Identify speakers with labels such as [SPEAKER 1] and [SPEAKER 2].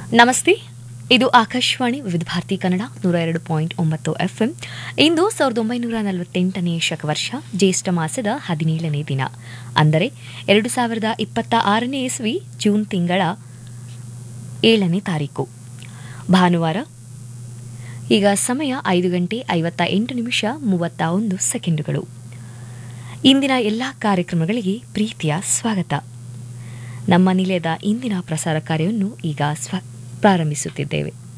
[SPEAKER 1] ನಮಸ್ತೆ ಇದು ಆಕಾಶವಾಣಿ ವಿವಿಧ ಭಾರತಿ ಕನ್ನಡ ನೂರ ಎರಡು ಪಾಯಿಂಟ್ ಒಂಬತ್ತು ಎಫ್ಎಂ ಇಂದು ಸಾವಿರದ ಒಂಬೈನೂರ ನಲವತ್ತೆಂಟನೇ ಶಕವರ್ಷ ಜ್ಯೇಷ್ಠ ಮಾಸದ ಹದಿನೇಳನೇ ದಿನ ಅಂದರೆ ಎರಡು ಸಾವಿರದ ಇಪ್ಪತ್ತ ಆರನೇ ಇಸ್ವಿ ಜೂನ್ ತಿಂಗಳ ಏಳನೇ ತಾರೀಕು ಭಾನುವಾರ ಈಗ ಸಮಯ ಐದು ಗಂಟೆ ಐವತ್ತ ಎಂಟು ನಿಮಿಷ ಮೂವತ್ತ ಒಂದು ಸೆಕೆಂಡುಗಳು ಇಂದಿನ ಎಲ್ಲ ಕಾರ್ಯಕ್ರಮಗಳಿಗೆ ಪ್ರೀತಿಯ ಸ್ವಾಗತ ನಮ್ಮ ನಿಲಯದ ಇಂದಿನ ಪ್ರಸಾರ ಕಾರ್ಯವನ್ನು ಈಗ ಸ್ವ ಪ್ರಾರಂಭಿಸುತ್ತಿದ್ದೇವೆ